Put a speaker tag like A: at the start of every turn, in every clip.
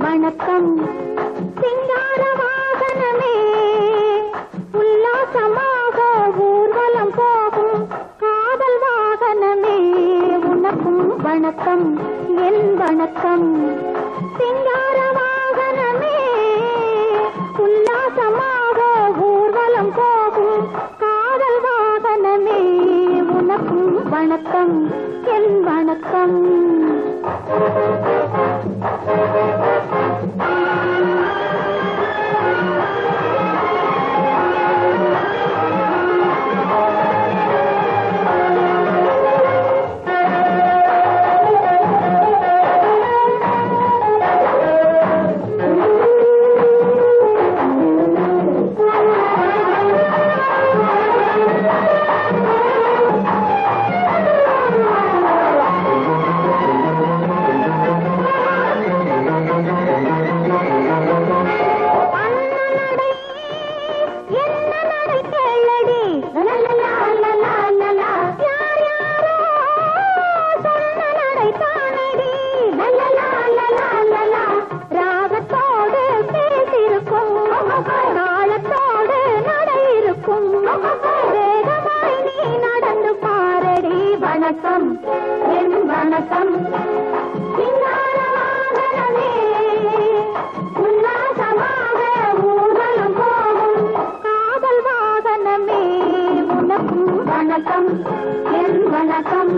A: வணக்கம் சிங்கார வாகனமே உல்லாசமாக ஊர்வலம் போகும் காதல் வாகனமே உனக்கும் வணக்கம் என் வணக்கம் சிங்கார வாகனமே உல்லாசமாக ஊர்வலம் போகும் காதல் வாகனமே உனக்கும் வணக்கம் என் வணக்கம் அண்ணனடை, என்ன நடை கேளடி. லலலா, லலா, லலா. யார் யாரோ சொன்ன நடை தானடி. லலலா, லலா, லலா. ராகத்தோடு பேசிருக்கும் தாளத்தோடு நடை இருக்கும் வேகமாய் நீ நடந்து பாரடி வணக்கம் என் வணக்கம் சிங்கார வாகனமே உல்லாசமாக ஊர்வலம் போகும் காதல் வாகனமே உனக்கும் வணக்கம் என் வணக்கம்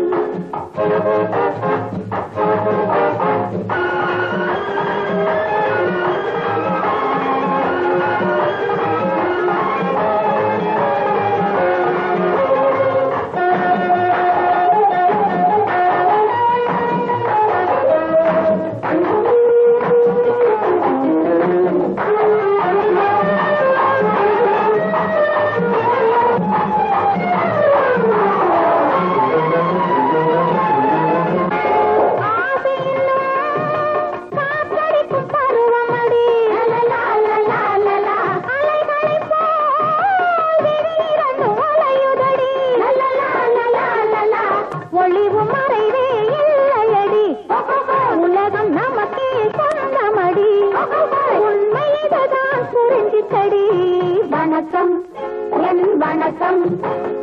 A: காற்றடிக்கும் பருவமடி லலலா, லலா, லலா. அலைகளைப் போல் விழியிரண்டும் அலையுதடி. லலலா, லலா, லலா. ஒளிவு மறைவே இல்லையடி உலகம் நமக்கே சொந்தமடி உண்மை இதுதான் புரிஞ்சித்தடி வணக்கம் என் வணக்கம்